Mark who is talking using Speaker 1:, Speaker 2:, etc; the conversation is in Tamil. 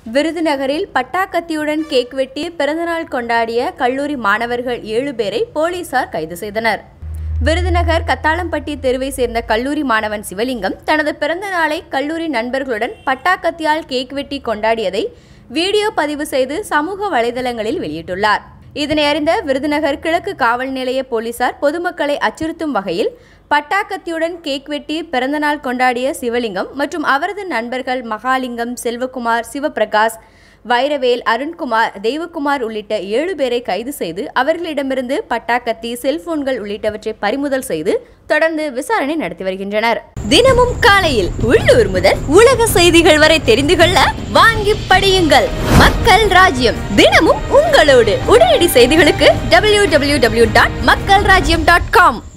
Speaker 1: விருதுநகரில் பட்டாக்கத்தியுடன் கேக் வெட்டி பிறந்தநாள் கொண்டாடிய கல்லூரி மாணவர்கள் ஏழு பேரை போலீசார் கைது செய்தனர் விருதுநகர் கத்தாளம்பட்டி தெருவை சேர்ந்த கல்லூரி மாணவன் சிவலிங்கம் தனது பிறந்த நாளை கல்லூரி நண்பர்களுடன் பட்டாக்கத்தியால் கேக் வெட்டி கொண்டாடியதை வீடியோ பதிவு செய்து சமூக வலைதளங்களில் வெளியிட்டுள்ளார் இதனை அறிந்த விருதுநகர் கிழக்கு காவல் நிலைய போலீசார் பொதுமக்களை அச்சுறுத்தும் வகையில் பட்டாக்கத்தியுடன் கேக் வெட்டி பிறந்தநாள் கொண்டாடிய சிவலிங்கம் மற்றும் அவரது நண்பர்கள் மகாலிங்கம் செல்வகுமார் சிவபிரகாஷ் வைரவேல் அருண்குமார் தெய்வகுமார் உள்ளிட்ட ஏழு பேரை கைது செய்து அவர்களிடமிருந்து பட்டாக்கத்தி செல்போன்கள் உள்ளிட்டவற்றை பறிமுதல் செய்து தொடர்ந்து விசாரணை நடத்தி வருகின்றனர் தினமும் காலையில் உள்ளூர் முதல் உலக செய்திகள் வரை தெரிந்து கொள்ள வாங்கி படியுங்கள் மக்கள் ராஜ்யம் தினமும் உங்களோடு உடனடி செய்திகளுக்கு டபிள்யூ டபிள்யூ டபிள்யூ டாட் மக்கள் ராஜ்யம் டாட் காம்